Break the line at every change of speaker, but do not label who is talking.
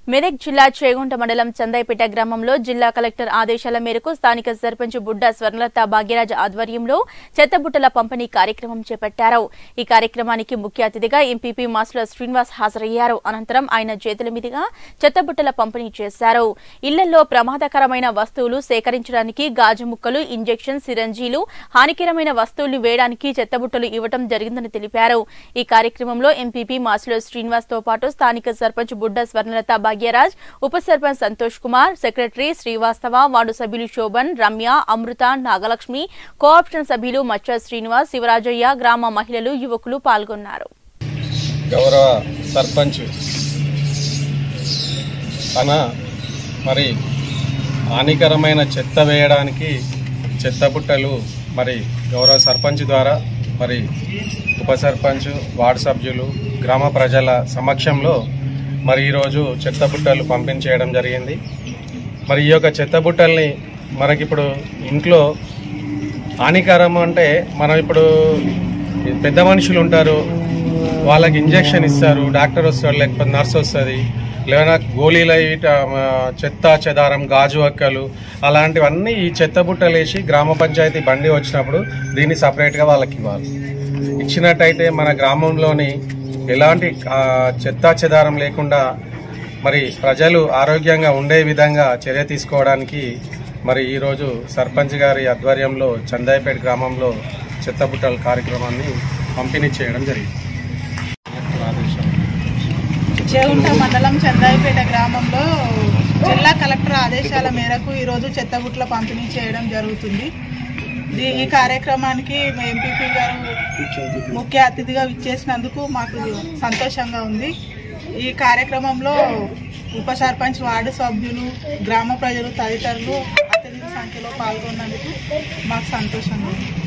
మెదక్ జిల్లా చేగుంట మండలం చందాయిపేట గ్రామంలో జిల్లా కలెక్టర్ ఆదేశాల మేరకు స్థానిక సర్పంచ్ బుడ్డ స్వర్ణలత భాగ్యరాజ్ ఆధ్వర్యంలో చెత్తబుట్టల పంపిణీ కార్యక్రమం చేపట్టారు ఈ కార్యక్రమానికి ముఖ్య అతిథిగా ఎంపీపీ మాసుల శ్రీనివాస్ హాజరయ్యారు అనంతరం ఆయన చేతుల మీదుగా చెత్తబుట్టల పంపిణీ చేశారు ఇళ్లలో ప్రమాదకరమైన వస్తువులు సేకరించడానికి గాజు ముక్కలు ఇంజెక్షన్ సిరంజీలు హానికరమైన వస్తువులు వేయడానికి చెత్తబుట్టలు ఇవ్వడం జరిగిందని తెలిపారు ఈ కార్యక్రమంలో ఎంపీపీ మాసుల శ్రీనివాస్ తో పాటు స్థానిక సర్పంచ్ బుడ్డ స్వర్ణలత భాగ్యరాజ్ ఉప సర్పంచ్ సంతోష్ కుమార్ సెక్రటరీ శ్రీవాస్తవ వార్డు సభ్యులు శోభన్ రమ్య అమృత నాగలక్ష్మి కోఆప్షన్ సభ్యులు మచ్చ శ్రీనివాస్ శివరాజయ్య గ్రామ మహిళలు యువకులు పాల్గొన్నారు
గౌరవ సర్పంచ్ తన మరి హానికరమైన చెత్త వేయడానికి చెత్త బుట్టలు మరి గౌరవ సర్పంచ్ ద్వారా మరి ఉప సర్పంచ్ వార్డు సభ్యులు గ్రామ ప్రజల సమక్షంలో మరి ఈరోజు చెత్త బుట్టలు పంపించేయడం జరిగింది మరి ఈ యొక్క చెత్త బుట్టల్ని మనకిప్పుడు ఇంట్లో హానికరం అంటే మనం ఇప్పుడు పెద్ద మనుషులు ఉంటారు వాళ్ళకి ఇంజెక్షన్ ఇస్తారు డాక్టర్ వస్తాడు లేకపోతే నర్స్ వస్తుంది లేదా గోళీలు అవి ఇట, ఆ, చెత్త చెదారం గాజు అక్కలు అలాంటివన్నీ ఈ చెత్త బుట్టలు వేసి గ్రామ పంచాయతీ బండి వచ్చినప్పుడు దీన్ని సపరేట్గా వాళ్ళకి ఇవ్వాలి ఇచ్చినట్టయితే మన గ్రామంలోని ఎలాంటి ఆ, చెత్త చెదారం లేకుండా మరి ప్రజలు ఆరోగ్యంగా ఉండే విధంగా చర్య తీసుకోవడానికి మరి ఈరోజు సర్పంచ్ గారి ఆధ్వర్యంలో చందాయిపేట గ్రామంలో చెత్తబుట్టల కార్యక్రమాన్ని పంపిణీ చేయడం జరిగింది కలెక్టర్ ఆదేశం
చేగుంట మండలం చందాయిపేట గ్రామంలో జిల్లా కలెక్టర్ ఆదేశాల మేరకు ఈరోజు చెత్తబుట్ల పంపిణీ చేయడం జరుగుతుంది దీ- ఈ కార్యక్రమానికి ఎంపీపీ గారు ముఖ్య అతిథిగా విచ్చేసినందుకు మాకు సంతోషంగా ఉంది ఈ కార్యక్రమంలో ఉప సర్పంచ్ వార్డు సభ్యులు గ్రామ ప్రజలు తదితరులు అత్యధిక సంఖ్యలో పాల్గొన్నందుకు మాకు సంతోషంగా ఉంది